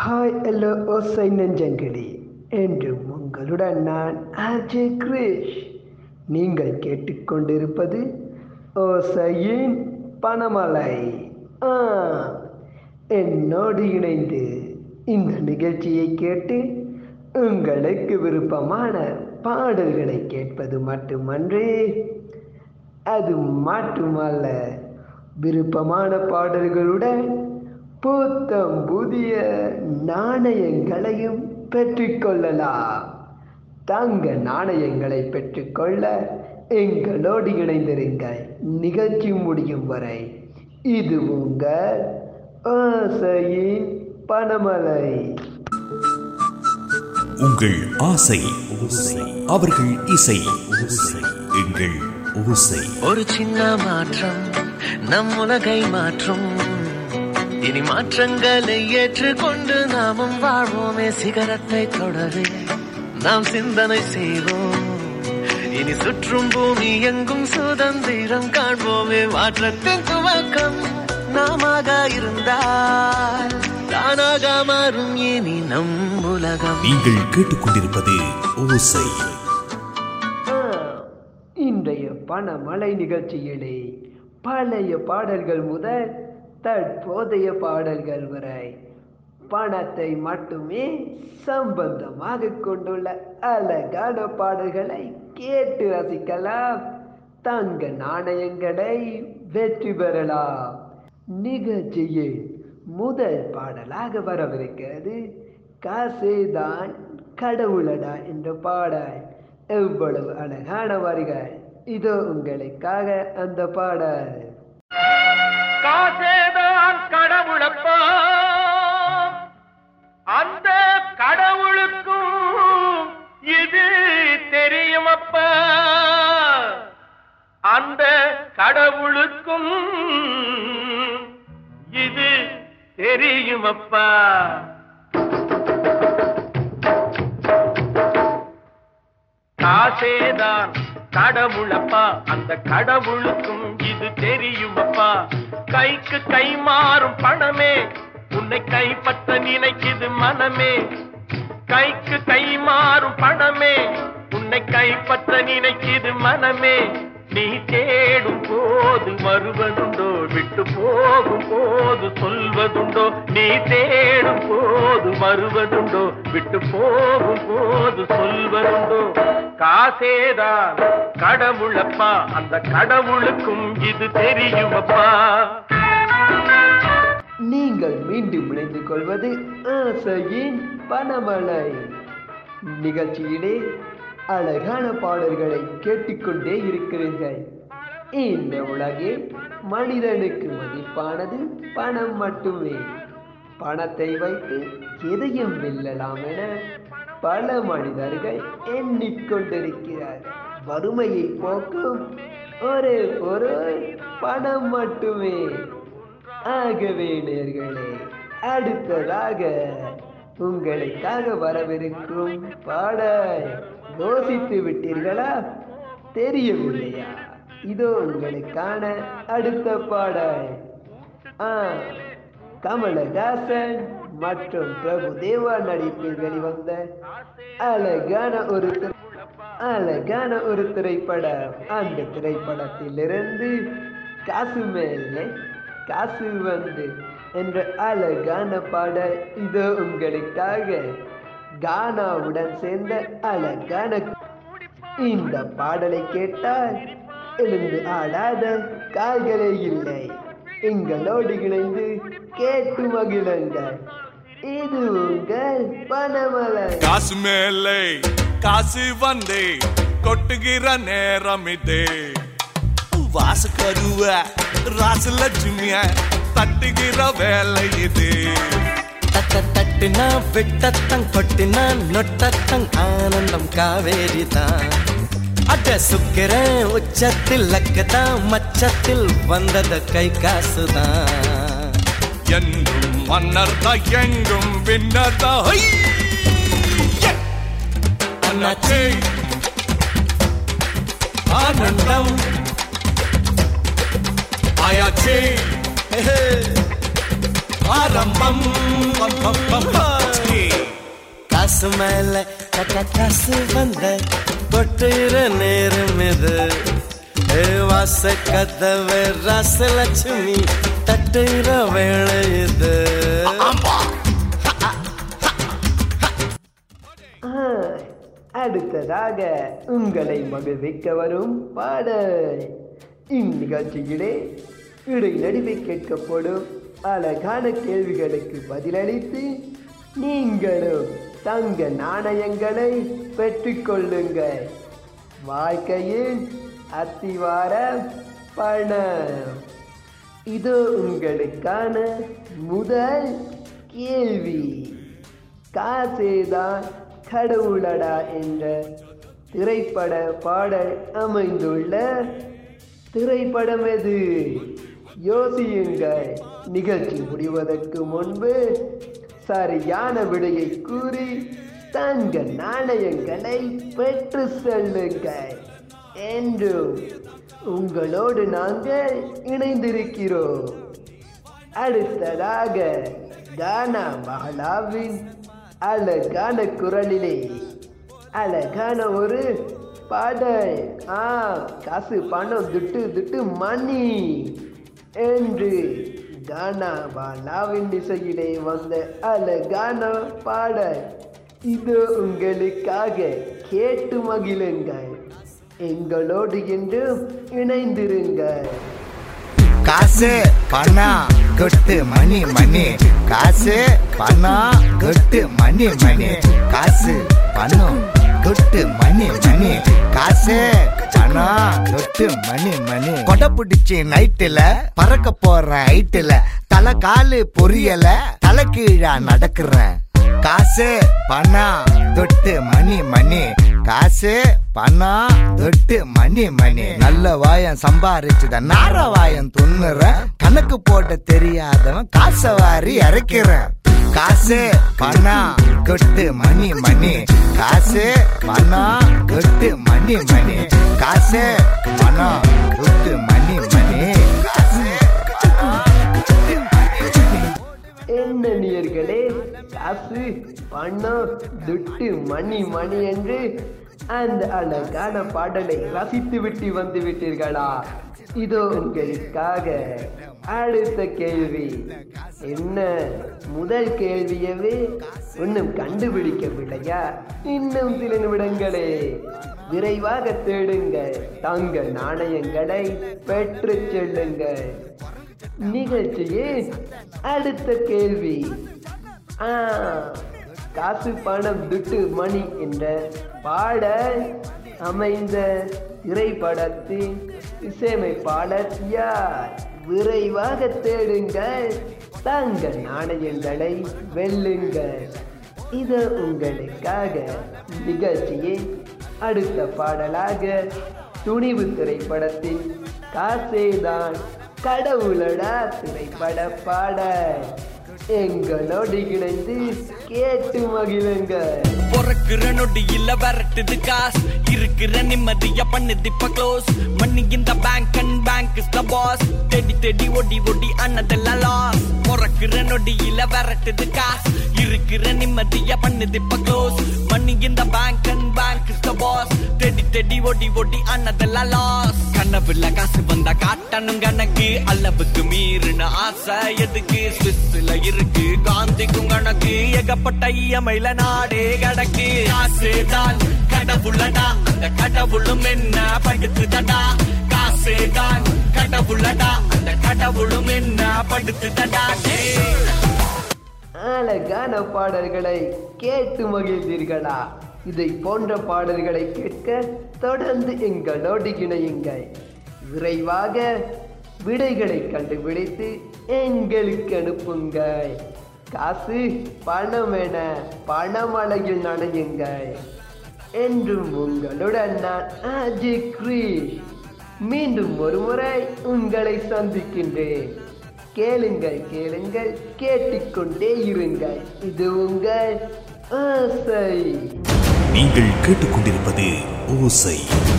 Hi hello ஓசை நெஞ்சங்களே என்றும் உங்களுடன் நான் ஆர்ஜே கிரிஷ் நீங்கள் கேட்டுக்கொண்டிருப்பது ஓசையின் பணமலை ஆ என்னோடு இணைந்து இந்த நிகழ்ச்சியை கேட்டு உங்களுக்கு விருப்பமான பாடல்களை கேட்பது மட்டுமன்றே அது மட்டுமல்ல விருப்பமான பாடல்களுடன் புத்தம் புதிய நாணயங்களையும் பெற்றுக்கொள்ளலாம் தங்க நாணயங்களை பெற்றுக்கொள்ள எங்களோடு இணைந்திருங்கள் நிகழ்ச்சி முடியும் வரை இது உங்கள் ஆசையின் பணமலை உங்கள் ஆசை அவர்கள் இசை எங்கள் ஓசை ஒரு சின்ன மாற்றம் நம் உலகை மாற்றும் இனி மாற்றங்களை ஏற்றுக்கொண்டு நாமும் வாழ்வோமே சிகரத்தை தொடவே நாம் சிந்தனை செய்வோம் இனி சுற்றும் பூமி எங்கும் சுதந்திரம் காண்போமே மாற்றத்தின் துவக்கம் நாமாக இருந்தால் தானாக மாறும் இனி நம் உலகம் நீங்கள் கேட்டுக்கொண்டிருப்பது ஓசை ஆ, இன்றைய பணமலை நிகழ்ச்சியிலே பழைய பாடல்கள் முதல் தற்போதைய பாடல்கள் வரை பணத்தை மட்டுமே சம்பந்தமாக கொண்டுள்ள அழகான பாடல்களை கேட்டு ரசிக்கலாம் தங்க நாணயங்களை வெற்றி பெறலாம் நிகழ்ச்சியில் முதல் பாடலாக வரவிருக்கிறது காசேதான் கடவுளடா என்ற பாடல் எவ்வளவு அழகான வரிகள் இதோ உங்களுக்காக அந்த பாடல் காசேதான் கடவுளப்பா அந்த கடவுளுக்கும் இது தெரியுமப்பா அந்த கடவுளுக்கும் இது தெரியுமப்பா காசேதான் கடவுளப்பா அந்த கடவுளுக்கும் இது தெரியுமப்பா கைக்கு கை மாறும் பணமே உன்னை கைப்பற்ற நினைக்குது மனமே கைக்கு கை மாறும் பணமே உன்னை கைப்பற்ற நினைக்குது மனமே நீ தேடும் போது வருவதுண்டோ விட்டு போகும் போது சொல்வதுண்டோ நீ தேடும் போது வருவதுண்டோ விட்டு போகும் போது சொல்வதுண்டோ காசேதான் கடவுளப்பா அந்த கடவுளுக்கும் இது தெரியுமப்பா நீங்கள் மீண்டும் இணைந்து கொள்வது ஆசையின் பணமலை நிகழ்ச்சியிலே அழகான பாடல்களை கேட்டுக்கொண்டே இருக்கிறீர்கள் இந்த உலகில் மனிதனுக்கு மதிப்பானது பணம் மட்டுமே பணத்தை வைத்து எதையும் வெல்லலாம் என பல மனிதர்கள் எண்ணிக்கொண்டிருக்கிறார்கள் வறுமையை போக்கும் ஒரே பொருள் பணம் மட்டுமே ஆகவே நேர்களே அடுத்ததாக உங்களுக்காக வரவிருக்கும் பாடல் யோசித்து விட்டீர்களா தெரியவில்லையா இதோ உங்களுக்கான அடுத்த பாடல் ஆ கமலஹாசன் மற்றும் பிரபு தேவா நடிப்பில் வெளிவந்த அழகான ஒரு திரை- அழகான ஒரு திரைப்படம் அந்த திரைப்படத்திலிருந்து காசு மேலே காசு வந்து என்ற அழகான பாடல் இதோ உங்களுக்காக கானாவுடன் சேர்ந்த அழகான இந்த பாடலை கேட்டால் எழுந்து ஆடாத கால்களே இல்லை எங்களோடு இணைந்து கேட்டு மகிழுங்கள் இது உங்கள் பணமலை காசு மேலே காசு வந்தே கொட்டுகிற நேரம் இதே வாச கருவ ராசு லட்சுமிய தட்டுகிற வேலை இது தட்ட தட்டுனா விட்டத்தங் கொட்டினா நொட்டத்தங் ஆனந்தம் காவேரி தான் அட சுக்கிர உச்சத்தில் லக்கதான் மச்சத்தில் வந்தது கை காசுதான் என்றும் மன்னர் தான் எங்கும் வின்னர் தான் ஹை! யே! அண்ணாச்சே ஆனந்தம் ஆயாச்சே ஆரம்பம் பம், பம், பம், பம். காசு மேல கக்க காசு வந்த கொட்டுற நேரம் இது ஏ வாச கதவு ராசலட்சுமி தட்டுற வேலை இது ஆ, அடுத்ததாக உங்களை மகிழ்விக்க வரும் பாடல் இந்நிகழ்ச்சியிலே இடை நடுவே கேட்கப்படும் அழகான கேள்விகளுக்கு பதிலளித்து நீங்களும் தங்க நாணயங்களை பெற்றுக்கொள்ளுங்கள் வாழ்க்கையின் அத்திவார பணம் இது உங்களுக்கான முதல் கேள்வி காசேதான் கடவுளடா என்ற திரைப்பட பாடல் அமைந்துள்ள திரைப்படம் எது யோசியுங்கள் நிகழ்ச்சி முடிவதற்கு முன்பு சரியான விடையை கூறி தங்க நாணயங்களை பெற்று செல்லுங்கள் என்றும் உங்களோடு நாங்கள் இணைந்திருக்கிறோம் அடுத்ததாக கானா மஹலாவின் அழகான குரலிலே அழகான ஒரு பாடல் ஆ காசு பணம் துட்டு துட்டு மணி என்று கானா பாலாவின் இசையிலே வந்த அழகான பாடல் இது உங்களுக்காக கேட்டு மகிழுங்கள் எங்களோடு என்றும் இணைந்திருங்கள் காசு பணம் கொட்டு மணி மணி காசு பணம் கொட்டு மணி மணி காசு பணம் கொட்டு மணி மணி காசு பணம் கொட்டு மணி மணி கொடை பிடிச்சி நைட்டுல பறக்க போற ஹைட்டுல தலை காலு பொரியல தலை கீழா நடக்கிறேன் காசு பணம் தொட்டு மணி மணி காசு பணம் தொட்டு மணி மணி நல்ல வாயம் சம்பாரிச்சுத நார வாயம் துண்ணுறேன் கணக்கு போட தெரியாதவன் காசை வாரி இறக்கிறேன் காசு பணம் கொட்டு மணி மணி காசு பணம் கொட்டு மணி மணி காசு பணம் கொட்டு மணி மணி காசு பணம் கொட்டு மணி மணி என்ன நேயர்களே காசு பணம் துட்டு மணி மணி என்று அந்த அழகான பாடலை ரசித்து விட்டு வந்து விட்டீர்களா இதோ உங்களுக்காக அடுத்த கேள்வி என்ன முதல் கேள்வியவே இன்னும் கண்டுபிடிக்கவில்லையா இன்னும் சில நிமிடங்களே விரைவாக தேடுங்கள் தங்க நாணயங்களை பெற்றுச் செல்லுங்கள் நிகழ்ச்சியே அடுத்த கேள்வி ஆ, காசு பணம் துட்டு மணி என்ற பாடல் அமைந்த திரைப்படத்தின் இசையமைப்பாளர் யார் விரைவாக தேடுங்கள் தங்க நாணயங்களை வெல்லுங்கள் இது உங்களுக்காக நிகழ்ச்சியை அடுத்த பாடலாக துணிவு திரைப்படத்தின் காசேதான் கடவுளடா திரைப்பட பாடல் எங்களோடு இணைந்து கேட்டு மகிழுங்கள் பொறக்குற நொடியில விரட்டுது காசு இருக்கிற நிம்மதிய பண்ணுது இப்ப க்ளோஸ் மணி இந்த bank and bank is the boss தேடி தேடி ஒடி ஒடி அண்ணதெல்லாம் லாஸ் பொறக்குற நொடியில விரட்டுது காசு இருக்கிற நிம்மதிய பண்ணுது இப்ப க்ளோஸ் மணி இந்த bank and bank is the boss தேடி தேடி ஒடி ஒடி அண்ணதெல்லாம் லாஸ் கனவுல காசு வந்தா காட்டணும் கணக்கு அளவுக்கு மீறின ஆசை எதுக்கு சுவிஸ்ல இருக்கு காந்திக்கும் கணக்கு ஏகப்பட்ட இயமையில நாடே கிடக்கு காசு தான் கடவுளடா அந்த கடவுளும் என்ன படுத்துதடா காசு தான் கடவுளடா அந்த கடவுளும் என்ன படுத்துதடா டேய். அழகான பாடல்களை கேட்டு மகிழ்ந்தீர்களா இதை போன்ற பாடல்களை கேட்க தொடர்ந்து எங்களோடு இணையுங்கள் விரைவாக விடைகளை கண்டுபிடித்து எங்களுக்கு அனுப்புங்கள் காசு பணம் என பணமழையில் நனையுங்கள் என்றும் உங்களுடன் நான் அஜய் கிரீஷ் மீண்டும் ஒரு முறை உங்களை சந்திக்கின்றேன் கேளுங்கள் கேளுங்கள் கேட்டுக்கொண்டே இருங்கள் இது உங்கள் ஆசை நீங்கள் கேட்டுக்கொண்டிருப்பது ஓசை